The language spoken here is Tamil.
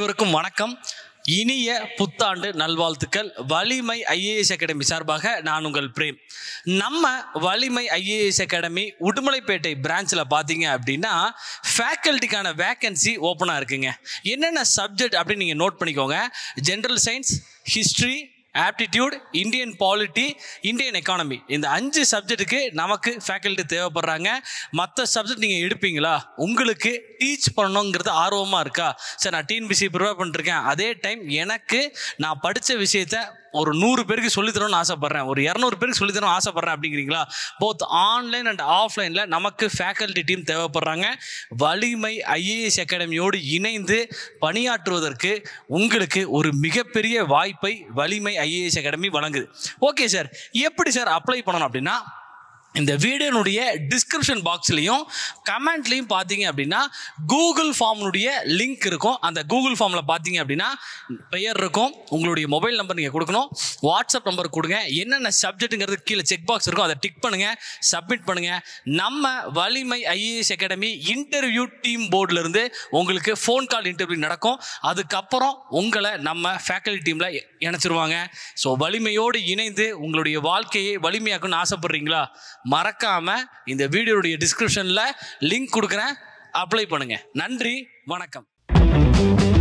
அனைவருக்கும் வணக்கம் இனிய புத்தாண்டு நல்வாழ்த்துக்கள் வலிமை ஐஏஎஸ் அகாடமி சார்பாக நான் உங்கள் பிரேம் நம்ம வலிமை ஐஏஎஸ் அகாடமி உடுமலைப்பேட்டை பிரான்ச்சில் பார்த்தீங்க அப்படின்னா ஃபேக்கல்ட்டிக்கான வேக்கன்சி ஓப்பனாக இருக்குங்க என்னென்ன சப்ஜெக்ட் அப்படின்னு நீங்கள் நோட் பண்ணிக்கோங்க general science history aptitude Indian polity Indian economy இந்த அஞ்சு சப்ஜெக்ட்டுக்கு நமக்கு ஃபேக்கல்ட்டி தேவைப்படுறாங்க மற்ற சப்ஜெக்ட் நீங்கள் எடுப்பீங்களா உங்களுக்கு டீச் பண்ணணுங்கிறது ஆர்வமாக இருக்கா சார் நான் டிஎன்பிசி ப்ரிப்பேர் பண்ணிருக்கேன் அதே டைம் எனக்கு நான் படித்த விஷயத்த ஒரு நூறு பேருக்கு சொல்லித்தரணும்னு ஆசைப்பட்றேன் ஒரு இரநூறு பேருக்கு சொல்லித்தரணும்னு ஆசைப்பட்றேன் அப்படிங்கிறீங்களா போத் ஆன்லைன் அண்ட் ஆஃப்லைனில் நமக்கு ஃபேக்கல்ட்டி டீம் தேவைப்படுறாங்க வலிமை ஐஏஎஸ் அகாடமியோடு இணைந்து பணியாற்றுவதற்கு உங்களுக்கு ஒரு மிகப்பெரிய வாய்ப்பை வலிமை ஐஏஎஸ் அகாடமி வழங்குது ஓகே சார் எப்படி சார் அப்ளை பண்ணணும் அப்படின்னா இந்த வீடியோனுடைய டிஸ்கிரிப்ஷன் பாக்ஸ்லேயும் கமெண்ட்லேயும் பார்த்தீங்க அப்படின்னா கூகுள் ஃபார்ம்னுடைய லிங்க் இருக்கும் அந்த கூகுள் ஃபார்மில் பார்த்தீங்க அப்படின்னா பெயர் இருக்கும் உங்களுடைய மொபைல் நம்பர் நீங்கள் கொடுக்கணும் வாட்ஸ்அப் நம்பர் கொடுங்க என்னென்ன சப்ஜெக்ட்டுங்கிறது கீழே செக் பாக்ஸ் இருக்கும் அதை டிக் பண்ணுங்கள் சப்மிட் பண்ணுங்கள் நம்ம Valimai IAS academy interview team போர்டிலிருந்து உங்களுக்கு ஃபோன் கால் இன்டர்வியூ நடக்கும் அதுக்கப்புறம் உங்களை நம்ம ஃபேக்கல்டி டீமில் இணைச்சிருவாங்க ஸோ வலிமையோடு இணைந்து உங்களுடைய வாழ்க்கையை வலிமையாக்கணும்னு ஆசைப்படுறீங்களா மறக்காம இந்த வீடியோடைய டிஸ்கிரிப்ஷனில் லிங்க் கொடுக்குறேன் அப்ளை பண்ணுங்க நன்றி வணக்கம்